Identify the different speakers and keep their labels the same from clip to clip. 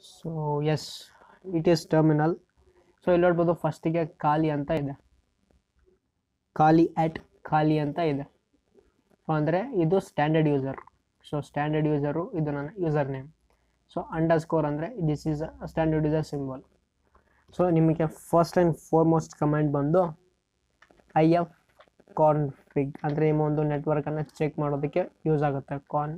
Speaker 1: so yes it is terminal so ಇಲ್ಲಿ ನೋಡ್ಬೋದು ಫಸ್ಟಿಗೆ ಖಾಲಿ ಅಂತ ಇದೆ ಖಾಲಿ ಆ್ಯಟ್ ಖಾಲಿ ಅಂತ ಇದೆ ಸೊ ಅಂದರೆ ಇದು standard user so standard user ಇದು ನನ್ನ user name so underscore ಅಂದರೆ this is standard user symbol so ನಿಮಗೆ ಫಸ್ಟ್ ಆ್ಯಂಡ್ ಫಾರ್ಮೋಸ್ಟ್ ಕಮೆಂಟ್ ಬಂದು ಐ ಎಫ್ ಕಾನ್ಫಿಗ್ ಅಂದರೆ ನಿಮ್ಮ ಒಂದು ನೆಟ್ವರ್ಕನ್ನು ಚೆಕ್ ಮಾಡೋದಕ್ಕೆ ಯೂಸ್ ಆಗುತ್ತೆ con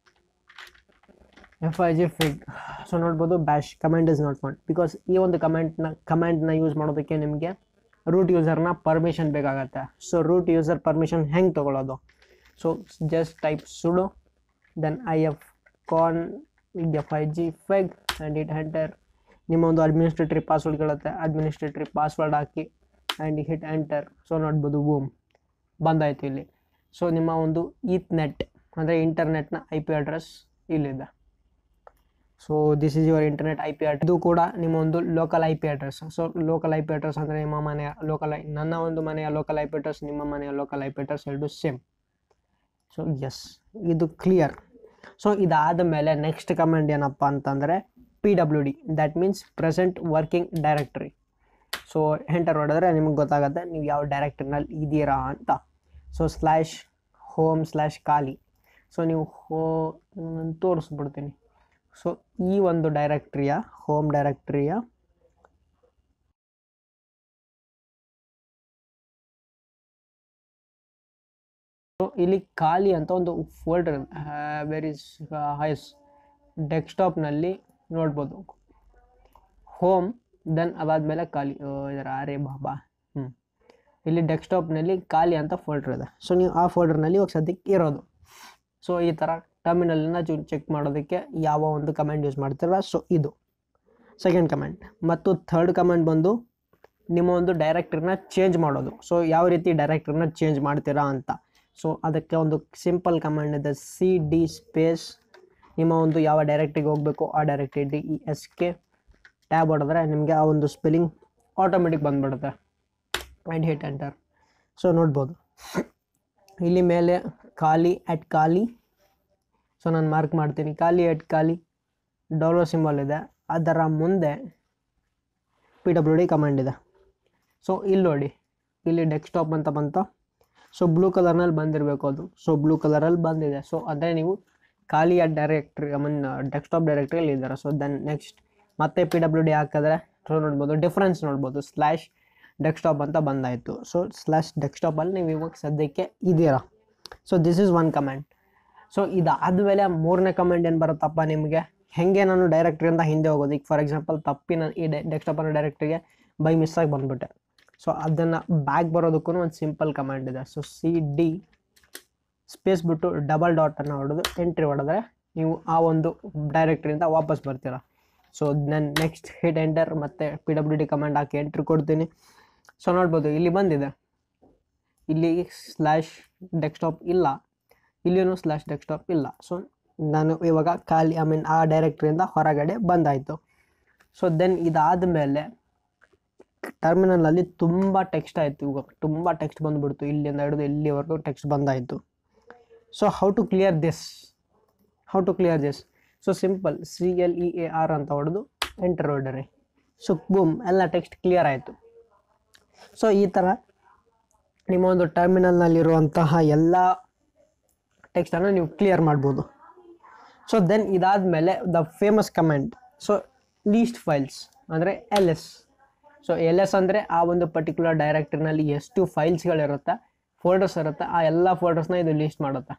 Speaker 1: F I G fig so ನೋಡ್ಬೋದು bash comment is not found because ಈ ಒಂದು ಕಮೆಂಟ್ನ ಕಮೆಂಟ್ನ ಯೂಸ್ ಮಾಡೋದಕ್ಕೆ ನಿಮಗೆ ರೂಟ್ ಯೂಸರ್ನ ಪರ್ಮಿಷನ್ ಬೇಕಾಗತ್ತೆ ಸೊ ರೂಟ್ ಯೂಸರ್ ಪರ್ಮಿಷನ್ ಹೆಂಗೆ ತೊಗೊಳ್ಳೋದು so just type sudo then I F con F I G fig and it enter ನಿಮ್ಮ ಒಂದು ಅಡ್ಮಿನಿಸ್ಟ್ರೇಟರಿ ಪಾಸ್ವರ್ಡ್ ಕೇಳುತ್ತೆ ಅಡ್ಮಿನಿಸ್ಟ್ರೇಟರಿ ಪಾಸ್ವರ್ಡ್ ಹಾಕಿ ಆ್ಯಂಡ್ ಹಿಟ್ ಎಂಟರ್ ಸೊ ನೋಡ್ಬೋದು ಬೂಮ್ ಬಂದಾಯಿತು ಇಲ್ಲಿ ಸೊ ನಿಮ್ಮ ಒಂದು ಈತ್ ನೆಟ್ ಅಂದರೆ ಇಂಟರ್ನೆಟ್ನ ಐ ಪಿ ಅಡ್ರೆಸ್ ಇಲ್ಲಿದೆ so this is your internet I P address ಇದು ಕೂಡ ನಿಮ್ಮ ಒಂದು local I P address so local I P address ಅಂದರೆ ನಿಮ್ಮ ಮನೆಯ ಲೋಕಲ್ ಐ ನನ್ನ ಒಂದು ಮನೆಯ ಲೋಕಲ್ ಐ ಪಿ ಅಡ್ರೆಸ್ ನಿಮ್ಮ ಮನೆಯ ಲೋಕಲ್ ಐ ಪಿ ಅಡ್ರೆಸ್ ಎರಡು ಸೇಮ್ ಸೊ ಎಸ್ ಇದು ಕ್ಲಿಯರ್ ಸೊ ಇದಾದ ಮೇಲೆ ನೆಕ್ಸ್ಟ್ ಕಮೆಂಟ್ ಏನಪ್ಪ ಅಂತಂದರೆ P W D that means present working directory so enter ಹೊಡೆದ್ರೆ ನಿಮ್ಗೆ ಗೊತ್ತಾಗುತ್ತೆ ನೀವು ಯಾವ ಡೈರೆಕ್ಟ್ರಿನಲ್ಲಿ ಇದ್ದೀರಾ ಅಂತ so slash home slash Khali so ನೀವು ಹೋ ನಾನು ತೋರಿಸ್ಬಿಡ್ತೀನಿ ಸೊ ಈ ಒಂದು ಡೈರೆಕ್ಟ್ರಿಯ ಹೋಮ್ ಡೈರೆಕ್ಟ್ರಿಯ ಸೊ ಇಲ್ಲಿ ಖಾಲಿ ಅಂತ ಒಂದು ಫೋಲ್ಡರ್ ವೆರಿ ಹೈಸ್ ಡೆಸ್ಕ್ಟಾಪ್ನಲ್ಲಿ ನೋಡ್ಬೋದು ಹೋಮ್ ದೆನ್ ಅದಾದಮೇಲೆ ಖಾಲಿ ಆ, ಇದರ ಅರೆ ಬಾಬಾ ಹ್ಞೂ ಇಲ್ಲಿ ಡೆಸ್ಕ್ಟಾಪ್ನಲ್ಲಿ ಖಾಲಿ ಅಂತ ಫೋಲ್ಡರ್ ಇದೆ ಸೊ ನೀವು ಆ ಫೋಲ್ಡರ್ನಲ್ಲಿ ಇವಾಗ ಸದ್ಯಕ್ಕೆ ಇರೋದು ಸೊ ಈ ಥರ ಟರ್ಮಿನಲ್ನ ಚೂ ಚೆಕ್ ಮಾಡೋದಕ್ಕೆ ಯಾವ ಒಂದು ಕಮೆಂಟ್ ಯೂಸ್ ಮಾಡ್ತೀರ ಸೊ ಇದು ಸೆಕೆಂಡ್ ಕಮೆಂಟ್ ಮತ್ತು ಥರ್ಡ್ ಕಮೆಂಟ್ ಬಂದು ನಿಮ್ಮ ಒಂದು ಡೈರೆಕ್ಟ್ರಿನ ಚೇಂಜ್ ಮಾಡೋದು ಸೊ ಯಾವ ರೀತಿ ಡೈರೆಕ್ಟ್ರಿನ ಚೇಂಜ್ ಮಾಡ್ತೀರಾ ಅಂತ ಸೊ ಅದಕ್ಕೆ ಒಂದು ಸಿಂಪಲ್ ಕಮಾಂಡ್ ಇದೆ ಸಿ ಡಿ ಸ್ಪೇಸ್ ನಿಮ್ಮ ಒಂದು ಯಾವ ಡೈರೆಕ್ಟ್ರಿಗೆ ಹೋಗಬೇಕು ಆ directory D E S K tab ಹೊಡೆದ್ರೆ ನಿಮಗೆ ಆ ಒಂದು ಸ್ಪೆಲ್ಲಿಂಗ್ ಆಟೋಮೆಟಿಕ್ ಬಂದ್ಬಿಡುತ್ತೆ ಆ್ಯಂಡ್ ಹಿಟ್ ಎಂಟರ್ ಸೊ ನೋಡ್ಬೋದು ಇಲ್ಲಿ ಮೇಲೆ ಖಾಲಿ ಅಟ್ ಖಾಲಿ ಸೊ ನಾನು ಮಾರ್ಕ್ ಮಾಡ್ತೀನಿ ಖಾಲಿ ಅಟ್ ಖಾಲಿ ಡಾಲರ್ ಸಿಂಬಲ್ ಇದೆ ಅದರ ಮುಂದೆ ಪಿ ಡಬ್ಲ್ಯೂ ಡಿ ಕಮಾಂಡ್ ಇದೆ ಸೊ ಇಲ್ಲಿ ನೋಡಿ ಇಲ್ಲಿ ಡೆಸ್ಕ್ಟಾಪ್ ಅಂತ ಬಂತ ಸೊ ಬ್ಲೂ ಕಲರ್ನಲ್ಲಿ ಬಂದಿರಬೇಕು ಅದು ಸೊ ಬ್ಲೂ ಕಲರಲ್ಲಿ ಬಂದಿದೆ ಸೊ ಅದೇ ನೀವು ಖಾಲಿ ಆ ಡೈರೆಕ್ಟ್ರಿ ಐ ಮೀನ್ ಡೆಸ್ಕ್ಟಾಪ್ ಡೈರೆಕ್ಟ್ರಿಯಲ್ಲಿ ಇದ್ದಾರೆ ಸೊ ದೆನ್ ನೆಕ್ಸ್ಟ್ ಮತ್ತೆ ಪಿ ಡಬ್ಲ್ಯೂ ಡಿ ಹಾಕಿದ್ರೆ ಸೊ ನೋಡ್ಬೋದು ಡಿಫ್ರೆನ್ಸ್ ನೋಡ್ಬೋದು ಸ್ಲ್ಯಾಶ್ ಡೆಸ್ಕ್ಟಾಪ್ ಅಂತ ಬಂದಾಯಿತು ಸೊ ಸ್ಲ್ಯಾಶ್ ಡೆಸ್ಕ್ಟಾಪಲ್ಲಿ ನೀವು ಇವಾಗ ಸದ್ಯಕ್ಕೆ ಇದ್ದೀರಾ so this is one comment so ಇದಾದಮೇಲೆ ಮೂರನೇ ಕಮೆಂಟ್ ಏನು ಬರುತ್ತಪ್ಪ ನಿಮಗೆ ಹೆಂಗೆ ನಾನು ಡೈರೆಕ್ಟ್ರಿಯಿಂದ ಹಿಂದೆ ಹೋಗೋದು ಈಗ ಫಾರ್ ಎಕ್ಸಾಂಪಲ್ ತಪ್ಪಿ ನಾನು ಈ ಡೆಸ್ಕ್ಟಾಪ್ ಅನ್ನೋ ಡೈರೆಕ್ಟ್ರಿಗೆ ಬೈ ಮಿಸ್ಸಾಗಿ ಬಂದ್ಬಿಟ್ಟೆ ಸೊ ಅದನ್ನು ಬ್ಯಾಕ್ ಬರೋದಕ್ಕೂ ಒಂದು ಸಿಂಪಲ್ ಕಮಾಂಡ್ ಇದೆ ಸೊ ಸಿ ಡಿ ಸ್ಪೇಸ್ ಬಿಟ್ಟು ಡಬಲ್ ಡಾಟನ್ನು ಹೊಡೆದು ಎಂಟ್ರಿ ಹೊಡೆದ್ರೆ ನೀವು ಆ ಒಂದು ಡೈರೆಕ್ಟ್ರಿಯಿಂದ ವಾಪಸ್ ಬರ್ತೀರಾ ಸೊ ನಾನು ನೆಕ್ಸ್ಟ್ ಹಿಟ್ ಎಂಟರ್ ಮತ್ತು ಪಿ ಡಬ್ಲ್ಯೂ ಡಿ ಕಮಾಂಡ್ ಹಾಕಿ ಎಂಟ್ರಿ ಕೊಡ್ತೀನಿ ಸೊ ನೋಡ್ಬೋದು ಇಲ್ಲಿ ಬಂದಿದೆ ಇಲ್ಲಿ ಸ್ಲ್ಯಾಶ್ ಡೆಸ್ಕ್ಟಾಪ್ ಇಲ್ಲ ಇಲ್ಲಿಯೂ ಸ್ಲ್ಯಾಶ್ ಡೆಸ್ಕ್ಟಾಪ್ ಇಲ್ಲ ಸೊ ನಾನು ಇವಾಗ ಖಾಲಿ ಐ ಮೀನ್ ಆ ಡೈರೆಕ್ಟ್ರಿಯಿಂದ ಹೊರಗಡೆ ಬಂದಾಯಿತು ಸೊ ದೆನ್ ಇದಾದ ಮೇಲೆ ಟರ್ಮಿನಲಲ್ಲಿ ತುಂಬ ಟೆಕ್ಸ್ಟ್ ಆಯಿತು ಇವಾಗ ತುಂಬ ಟೆಕ್ಸ್ಟ್ ಬಂದುಬಿಡ್ತು ಇಲ್ಲಿಂದ ಹಿಡಿದು ಇಲ್ಲಿವರೆಗೂ ಟೆಕ್ಸ್ಟ್ ಬಂದಾಯಿತು so how to clear this how to clear this so simple C L E A R ಅಂತ ಹೊಡೆದು ಎಂಟರ್ ಹೊಡ್ರಿ ಸೊ ಬೂಮ್ ಎಲ್ಲ ಟೆಕ್ಸ್ಟ್ ಕ್ಲಿಯರ್ ಆಯಿತು ಸೊ ಈ ಥರ ನಿಮ್ಮ ಒಂದು ಟರ್ಮಿನಲ್ನಲ್ಲಿರುವಂತಹ ಎಲ್ಲ ಟೆಕ್ಸ್ಟನ್ನು ನೀವು ಕ್ಲಿಯರ್ ಮಾಡ್ಬೋದು ಸೊ ದೆನ್ ಇದಾದಮೇಲೆ the famous comment so list files ಅಂದರೆ L S so L S ಅಂದರೆ ಆ ಒಂದು ಪರ್ಟಿಕ್ಯುಲರ್ ಡೈರೆಕ್ಟ್ರಿನಲ್ಲಿ ಎಷ್ಟು ಫೈಲ್ಸ್ಗಳಿರುತ್ತೆ ಫೋಲ್ಡರ್ಸ್ ಇರುತ್ತೆ ಆ ಎಲ್ಲ ಫೋಲ್ಡರ್ಸ್ನ ಇದು ಲೀಸ್ಟ್ ಮಾಡುತ್ತೆ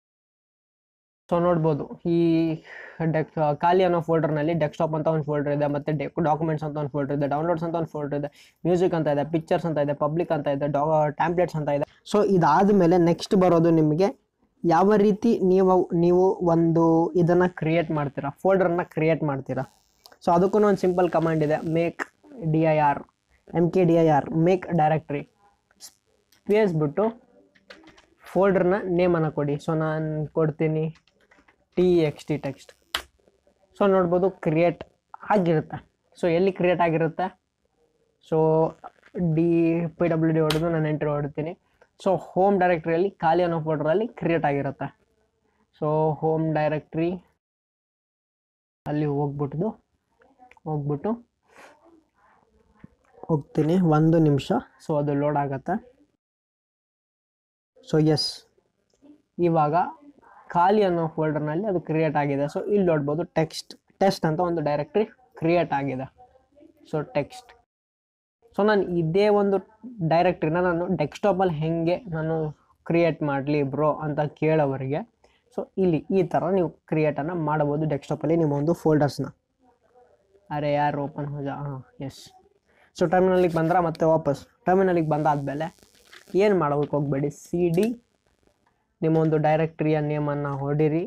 Speaker 1: ಸೊ ನೋಡ್ಬೋದು ಈ ಡೆಕ್ ಖಾಲಿ ಅನ್ನೋ ಫೋಲ್ಡರ್ನಲ್ಲಿ ಡೆಸ್ಕ್ಟಾಪ್ ಅಂತ ಒಂದು ಫೋಲ್ಡರ್ ಇದೆ ಮತ್ತು ಡೆ ಡಾಕ್ಯುಮೆಂಟ್ಸ್ ಅಂತ ಒಂದು ಫೋಲ್ಡರ್ ಇದೆ ಡೌನ್ಲೋಡ್ಸ್ ಅಂತ ಒಂದು ಫೋಲ್ಡರ್ ಇದೆ ಮ್ಯೂಸಿಕ್ ಅಂತ ಇದೆ ಪಿಕ್ಚರ್ಸ್ ಅಂತ ಇದೆ ಪಬ್ಲಿಕ್ ಅಂತ ಇದೆ ಡಾ ಟ್ಯಾಂಪ್ಲೆಟ್ಸ್ ಅಂತ ಇದೆ ಸೊ ಇದಾದ ಮೇಲೆ ನೆಕ್ಸ್ಟ್ ಬರೋದು ನಿಮಗೆ ಯಾವ ರೀತಿ ನೀವು ನೀವು ಒಂದು ಇದನ್ನು ಕ್ರಿಯೇಟ್ ಮಾಡ್ತೀರಾ ಫೋಲ್ಡರನ್ನ ಕ್ರಿಯೇಟ್ ಮಾಡ್ತೀರಾ ಸೊ ಅದಕ್ಕೂ ಒಂದು ಸಿಂಪಲ್ ಕಮಾಂಡ್ ಇದೆ make D I R M K D I R make directory space ಬಿಟ್ಟು ಫೋಲ್ಡರ್ನ ನೇಮನ್ನು ಕೊಡಿ ಸೊ ನಾನು ಕೊಡ್ತೀನಿ T X T text so ನೋಡ್ಬೋದು ಕ್ರಿಯೇಟ್ ಆಗಿರುತ್ತೆ ಸೊ ಎಲ್ಲಿ ಕ್ರಿಯೇಟ್ ಆಗಿರುತ್ತೆ so D P W D ಹೊಡೆದು ನಾನು ಎಂಟ್ರಿ ಹೊಡ್ತೀನಿ ಸೊ ಹೋಮ್ ಡೈರೆಕ್ಟ್ರಿಯಲ್ಲಿ ಖಾಲಿ ಅನ್ನೋ ಫೋಲ್ಡರಲ್ಲಿ ಕ್ರಿಯೇಟ್ ಆಗಿರುತ್ತೆ ಸೊ ಹೋಮ್ ಡೈರೆಕ್ಟ್ರಿ ಅಲ್ಲಿ ಹೋಗ್ಬಿಟ್ಟು ಹೋಗ್ಬಿಟ್ಟು ಹೋಗ್ತೀನಿ ಒಂದು ನಿಮಿಷ ಸೊ ಅದು ಲೋಡ್ ಆಗುತ್ತೆ ಸೊ ಎಸ್ ಇವಾಗ ಖಾಲಿ ಅನ್ನೋ ಫೋಲ್ಡರ್ನಲ್ಲಿ ಅದು ಕ್ರಿಯೇಟ್ ಆಗಿದೆ ಸೊ ಇಲ್ಲಿ ನೋಡ್ಬೋದು ಟೆಕ್ಸ್ಟ್ ಟೆಸ್ಟ್ ಅಂತ ಒಂದು ಡೈರೆಕ್ಟ್ರಿ ಕ್ರಿಯೇಟ್ ಆಗಿದೆ ಸೊ ಟೆಕ್ಸ್ಟ್ ಸೊ ನಾನು ಇದೇ ಒಂದು ಡೈರೆಕ್ಟ್ರಿನ ನಾನು ಡೆಸ್ಕ್ಟಾಪಲ್ಲಿ ಹೇಗೆ ನಾನು ಕ್ರಿಯೇಟ್ ಮಾಡಲಿ ಬ್ರೋ ಅಂತ ಕೇಳೋವರಿಗೆ ಸೊ ಇಲ್ಲಿ ಈ ಥರ ನೀವು ಕ್ರಿಯೇಟನ್ನು ಮಾಡ್ಬೋದು ಡೆಸ್ಕ್ಟಾಪಲ್ಲಿ ನಿಮ್ಮ ಒಂದು ಫೋಲ್ಡರ್ಸ್ನ ಅರೆ ಯಾರು ಓಪನ್ ಹೋದ ಹಾಂ ಎಸ್ ಸೊ ಟರ್ಮಿನಲಿಗೆ ಬಂದ್ರೆ ಮತ್ತೆ ವಾಪಸ್ ಟರ್ಮಿನಲಿಗೆ ಬಂದಾದಮೇಲೆ ಏನು ಮಾಡೋದಕ್ಕೆ ಹೋಗಬೇಡಿ ಸಿ ಡಿ ನಿಮ್ಮ ಒಂದು ಡೈರೆಕ್ಟ್ರಿಯ ನೇಮನ್ನು ಹೊಡಿರಿ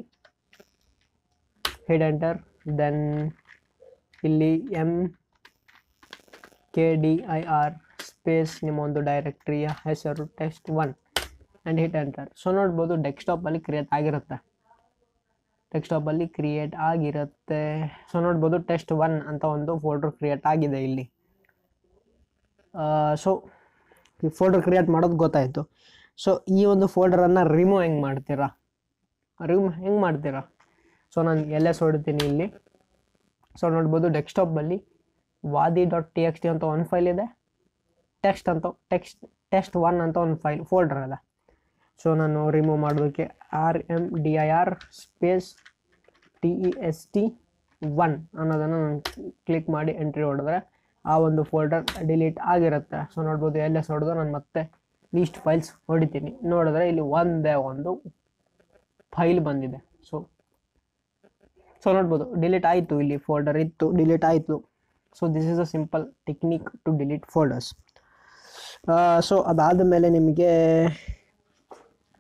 Speaker 1: ಹಿಡ್ ಎಂಟರ್ ದೆನ್ ಇಲ್ಲಿ M K D I R space ನಿಮ್ಮ ಒಂದು ಡೈರೆಕ್ಟ್ರಿಯ ಹೆಸರು test one and hit enter so ನೋಡ್ಬೋದು ಡೆಸ್ಕ್ಟಾಪಲ್ಲಿ ಕ್ರಿಯೇಟ್ ಆಗಿರುತ್ತೆ ಡೆಸ್ಕ್ಟಾಪಲ್ಲಿ ಕ್ರಿಯೇಟ್ ಆಗಿರುತ್ತೆ ಸೊ ನೋಡ್ಬೋದು ಟೆಸ್ಟ್ ಒನ್ ಅಂತ ಒಂದು ಫೋಲ್ಡರ್ ಕ್ರಿಯೇಟ್ ಆಗಿದೆ ಇಲ್ಲಿ ಸೊ ಈ ಫೋಲ್ಡರ್ ಕ್ರಿಯೇಟ್ ಮಾಡೋದು ಗೊತ್ತಾಯಿತು ಸೊ ಈ ಒಂದು ಫೋಲ್ಡರನ್ನು ರಿಮೂವ್ ಹೆಂಗೆ ಮಾಡ್ತೀರಾ ರಿಮೂವ್ ಹೆಂಗೆ ಮಾಡ್ತೀರಾ ಸೊ ನಾನು ಎಲ್ಲೇ ಹೊಡಿತೀನಿ ಇಲ್ಲಿ ಸೊ ನೋಡ್ಬೋದು ಡೆಸ್ಕ್ಟಾಪಲ್ಲಿ ವಾದಿ ಡಾಟ್ ಟಿ ಎಕ್ಸ್ ಟಿ ಅಂತ ಒಂದು ಫೈಲ್ ಇದೆ ಟೆಕ್ಸ್ಟ್ ಅಂತ ಟೆಕ್ಸ್ಟ್ ಟೆಸ್ಟ್ ಒನ್ ಅಂತ ಒಂದು ಫೈಲ್ ಫೋಲ್ಡರ್ ಇದೆ ಸೊ ನಾನು ರಿಮೂವ್ ಮಾಡೋದಕ್ಕೆ R M D I R space T E S T one ಅನ್ನೋದನ್ನು ನಾನು ಕ್ಲಿಕ್ ಮಾಡಿ ಎಂಟ್ರಿ ಹೊಡೆದ್ರೆ ಆ ಒಂದು ಫೋಲ್ಡರ್ ಡಿಲೀಟ್ ಆಗಿರುತ್ತೆ ಸೊ ನೋಡ್ಬೋದು ಎಲ್ ಎಸ್ ಹೊಡೆದು ನಾನು ಮತ್ತೆ ಲೀಸ್ಟ್ ಫೈಲ್ಸ್ ಹೊಡಿತೀನಿ ನೋಡಿದ್ರೆ ಇಲ್ಲಿ ಒಂದೇ ಒಂದು ಫೈಲ್ ಬಂದಿದೆ ಸೊ ಸೊ ನೋಡ್ಬೋದು ಡಿಲೀಟ್ ಆಯಿತು ಇಲ್ಲಿ ಫೋಲ್ಡರ್ ಇತ್ತು ಡಿಲೀಟ್ ಆಯಿತು so this is a simple technique to delete folders so ಅದಾದ ಮೇಲೆ ನಿಮಗೆ